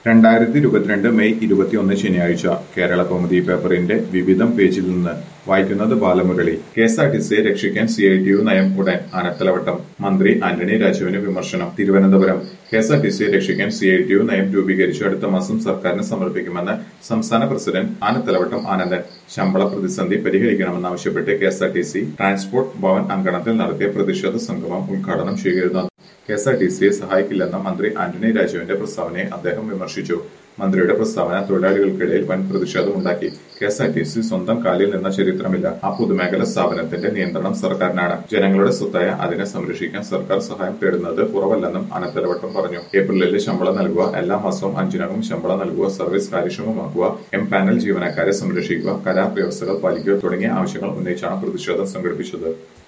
രണ്ടായിരത്തി ഇരുപത്തിരണ്ട് മെയ് ഇരുപത്തിയൊന്ന് ശനിയാഴ്ച കേരള കൗമുദി പേപ്പറിന്റെ വിവിധം പേജിൽ നിന്ന് വായിക്കുന്നത് Balamurali K S R T സിയെ രക്ഷിക്കാൻ സി ഐ ടി യു നയം ഉടൻ ആനത്തലവട്ടം മന്ത്രി ആന്റണി രാജുവിന് വിമർശനം Thiruvananthapuram K S R T സിയെ രക്ഷിക്കാൻ സി ഐ ടി യു നയം രൂപീകരിച്ചു അടുത്ത മാസം സർക്കാരിന് സമർപ്പിക്കുമെന്ന് സംസ്ഥാന പ്രസിഡന്റ് ആനത്തലവട്ടം ആനന്ദൻ ശമ്പള പ്രതിസന്ധി പരിഹരിക്കണമെന്നാവശ്യപ്പെട്ട് K S R T C transport Bhavan അങ്കണത്തിൽ നടത്തിയ പ്രതിഷേധ സംഗമം ഉദ്ഘാടനം ചെയ്യുകയായിരുന്നു കെ എസ് ആർ ടി സിയെ സഹായിക്കില്ലെന്ന മന്ത്രി ആന്റണി രാജുവിന്റെ പ്രസ്താവനയെ അദ്ദേഹം വിമർശിച്ചു മന്ത്രിയുടെ പ്രസ്താവന തൊഴിലാളികൾക്കിടയിൽ വൻ പ്രതിഷേധമുണ്ടാക്കി K S R T C സ്വന്തം കാലിൽ നിന്ന ചരിത്രമില്ല ആ പൊതുമേഖലാ സ്ഥാപനത്തിന്റെ നിയന്ത്രണം സർക്കാരിനാണ് ജനങ്ങളുടെ സ്വത്തായ അതിനെ സംരക്ഷിക്കാൻ സർക്കാർ സഹായം തേടുന്നത് കുറവല്ലെന്നും അനന്തരവട്ടം പറഞ്ഞു ഏപ്രിലിൽ ശമ്പളം നൽകുക എല്ലാ മാസവും അഞ്ചിനകം ശമ്പളം നൽകുക സർവീസ് കാര്യക്ഷമമാക്കുക എം പാനൽ ജീവനക്കാരെ സംരക്ഷിക്കുക കരാർ വ്യവസ്ഥകൾ പാലിക്കുക തുടങ്ങിയ ആവശ്യങ്ങൾ ഉന്നയിച്ചാണ് പ്രതിഷേധം സംഘടിപ്പിച്ചത്